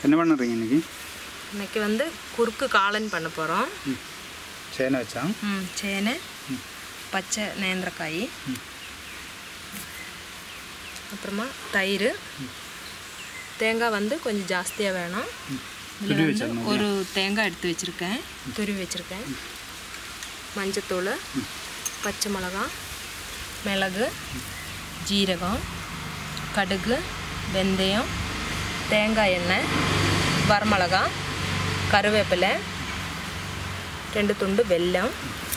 என்ன பண்ணுறீங்க இன்னைக்கு இன்னைக்கு வந்து குறுக்கு காளான் பண்ண போகிறோம் சேனை வச்சா ம் சேனை பச்சை நேந்திரக்காய் அப்புறமா தயிர் தேங்காய் வந்து கொஞ்சம் ஜாஸ்தியாக வேணும் இதில் துருவி வந்து வச்சிடணும் ஒரு தேங்காய் எடுத்து வச்சுருக்கேன் துருவி வச்சுருக்கேன் மஞ்சத்தூள் பச்சை மிளகா மிளகு ஜீரகம் கடுகு வெந்தயம் தேங்காய் எண்ணெய் வரமிளகா கருவேப்பிலை ரெண்டு துண்டு வெல்லம்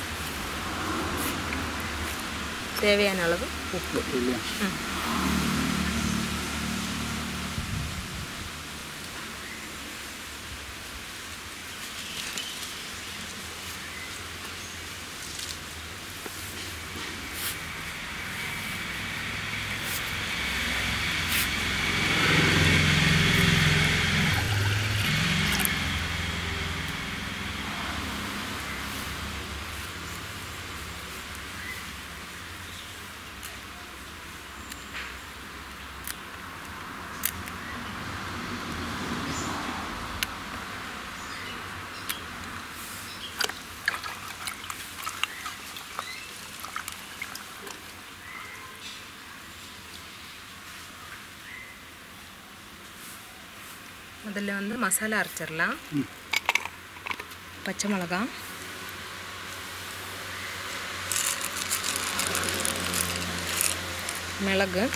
தேவையான அளவு உப்பு இல்லையா ம். முதல்ல வந்து மசாலா அரைச்சிடலாம் ம். பச்சை மிளகா மிளகு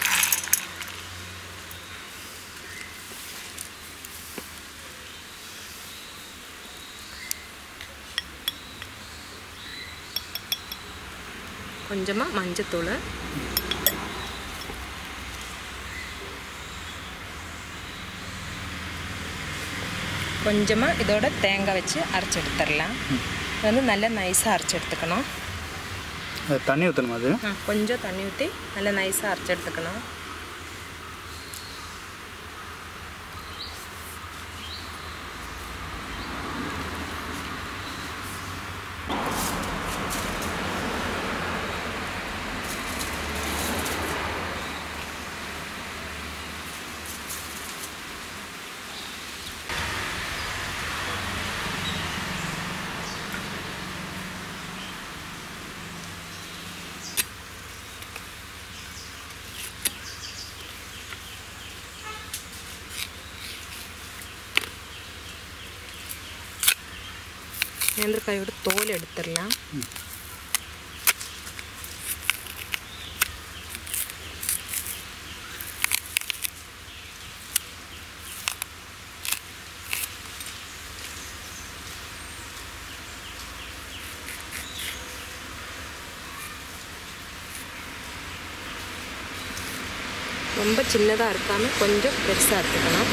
கொஞ்சமாக மஞ்சத்தூள் கொஞ்சமாக இதோட தேங்காய் வச்சு அரைச்சி எடுத்துடலாம் இது வந்து நல்லா நைஸாக அரைச்சி எடுத்துக்கணும் அது தண்ணி ஊற்றணுமா அது ஆ, கொஞ்சம் தண்ணி ஊற்றி நல்லா நைஸாக அரைச்சி எடுத்துக்கணும் நேந்திரக்காயோட தோல் எடுத்துடலாம் ரொம்ப சின்னதாக இருக்காமல் கொஞ்சம் பெருசாக எடுத்துக்கணும்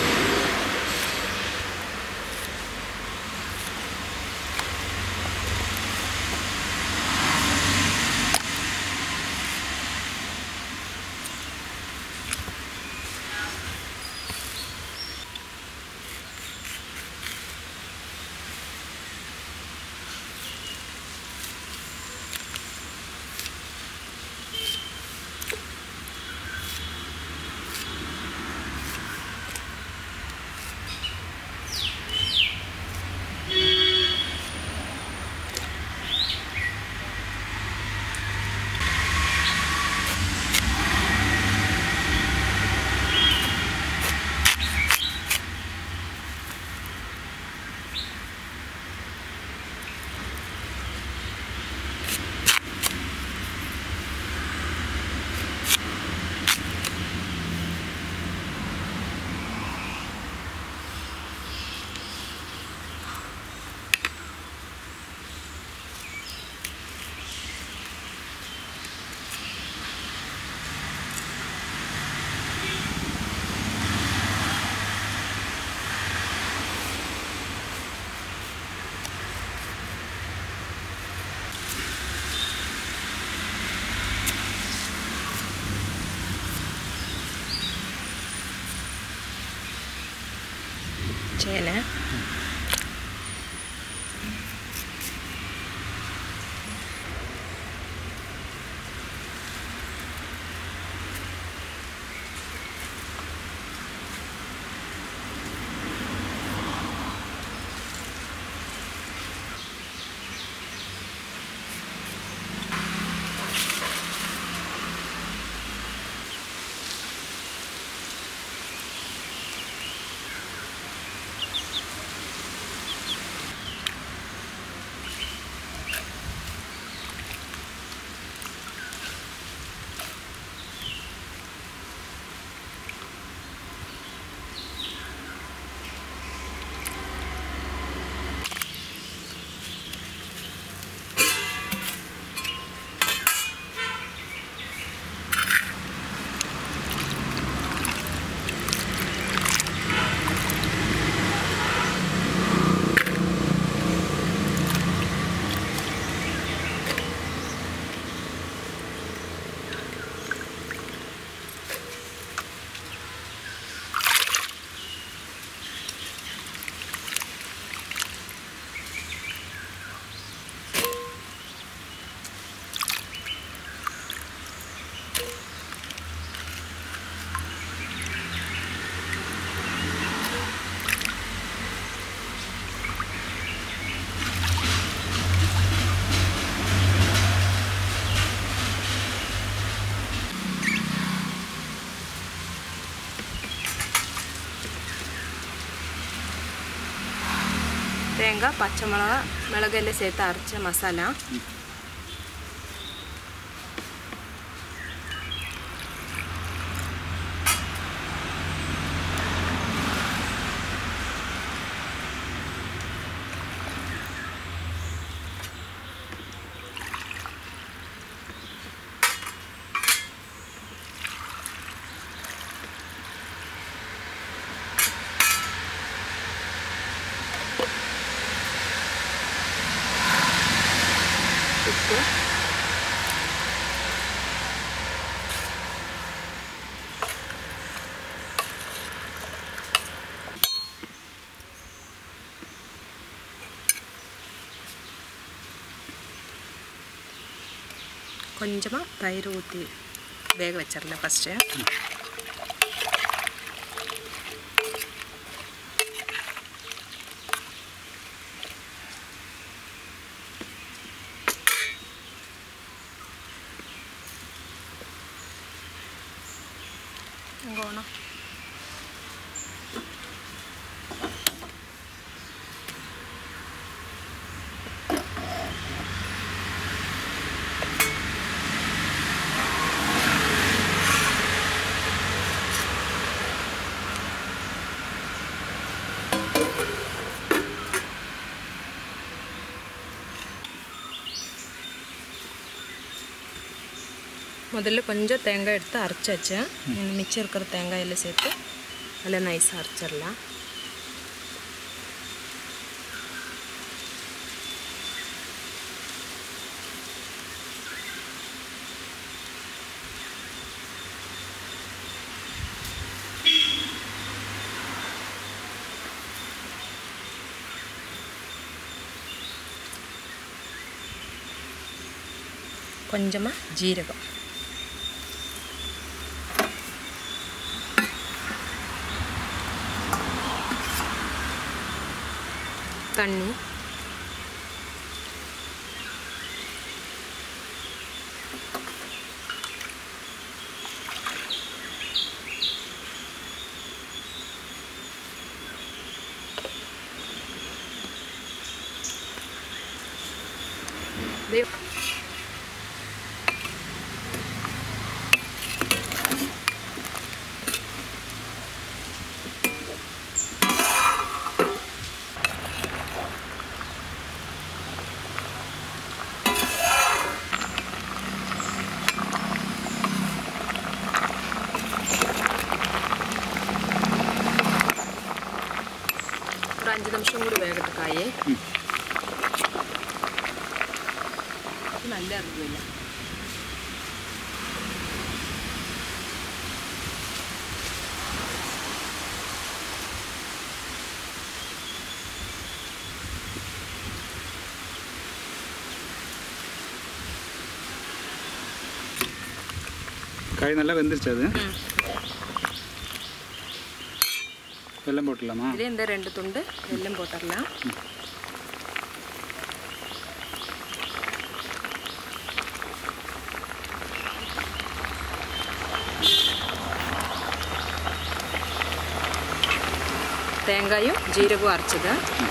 சேனை தேங்காய் பச்சை மிளகா மிளகு எல்லாம் சேர்த்து அரைச்ச மசாலா உப்பு கொஞ்சமாக தயிர் ஊற்றி வேக வச்சிடலாம் ஃபஸ்ட்டு இங்கே வேணும் முதல்ல கொஞ்சம் தேங்காய் எடுத்து அரைச்சாச்சு இந்த மிச்சம் இருக்கிற தேங்காயில் சேர்த்து நல்லா நைஸாக அரைச்சிடலாம் கொஞ்சமாக ஜீரகம் தண்ணி இதே ஒரு அஞ்சு நிமிஷம் கூட வேகட்டு காயே நல்லா இருக்குதுல்ல காய் நல்லா வெந்துருச்சு அது ம் வெல்லம் போட்டுடலாமா இதே இந்த ரெண்டு துண்டு வெல்லம் போட்டுடலாம் தேங்காயும் ஜீரகம் அரைச்சது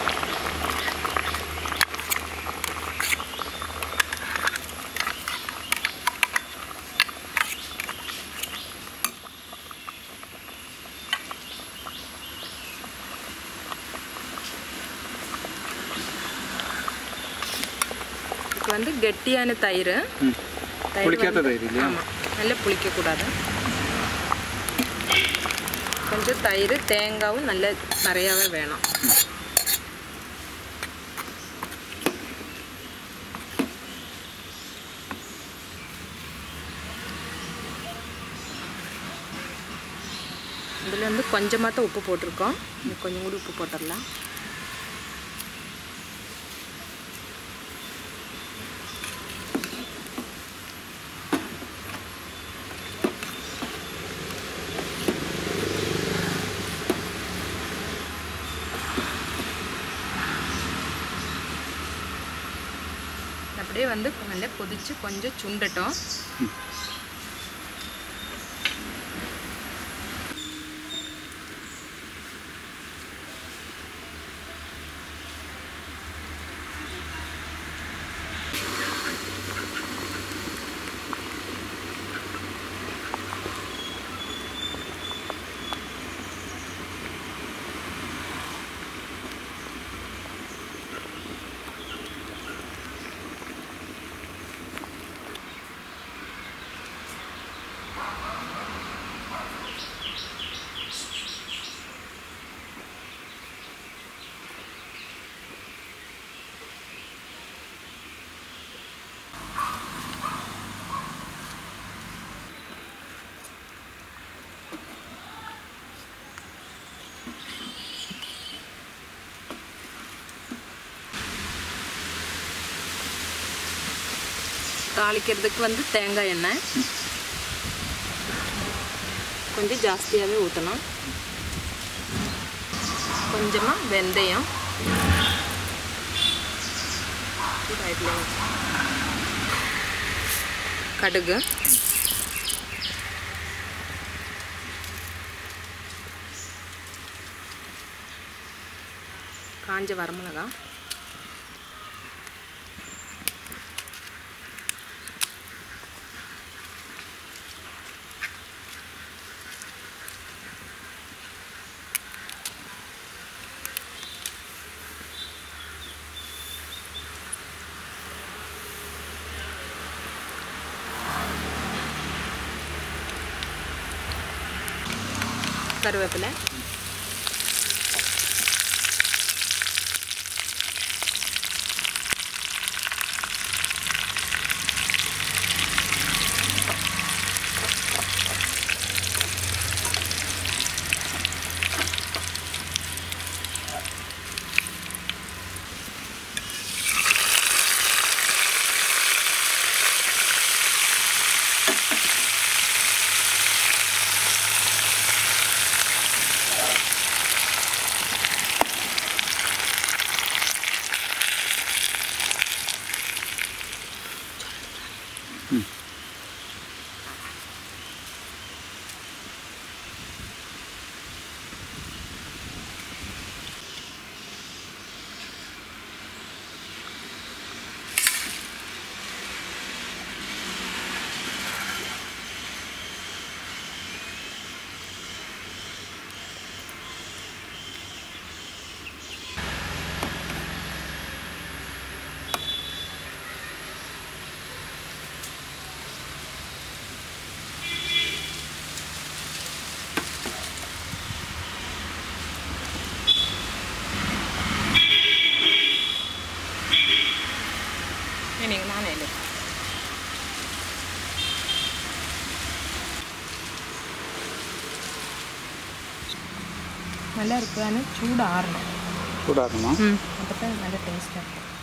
இதுக்கு வந்து கெட்டியான தயிர் ம் தயிர் புளிக்காத வந்து- தயிர் இல்லையா? ஆமா நல்லா புளிக்கக்கூடாது கொஞ்சம் தயிர் தேங்காவும் நல்ல நிறையாவே வேணும் இதில் வந்து கொஞ்சமாக தான் உப்பு போட்டிருக்கோம் இன்னும் கொஞ்சம் கூட உப்பு போட்டுடலாம் அப்படியே வந்து நல்லா கொதிச்சு கொஞ்சம் சுண்டட்டும் தாளிக்கிறதுக்கு வந்து தேங்காய் எண்ணெய் கொஞ்சம் ஜாஸ்தியாகவே ஊற்றணும் கொஞ்சமாக வெந்தயம் சூடாயிடலாம். கடுகு காஞ்ச வரமிளகா கருவேப்பிலை நீங்கள் நானே இல்லை நல்லா இருக்கு ஆனால் சூடு ஆறணும் சூடாகணுமா அப்போ தான் நல்லா டேஸ்ட்டாக இருக்கும்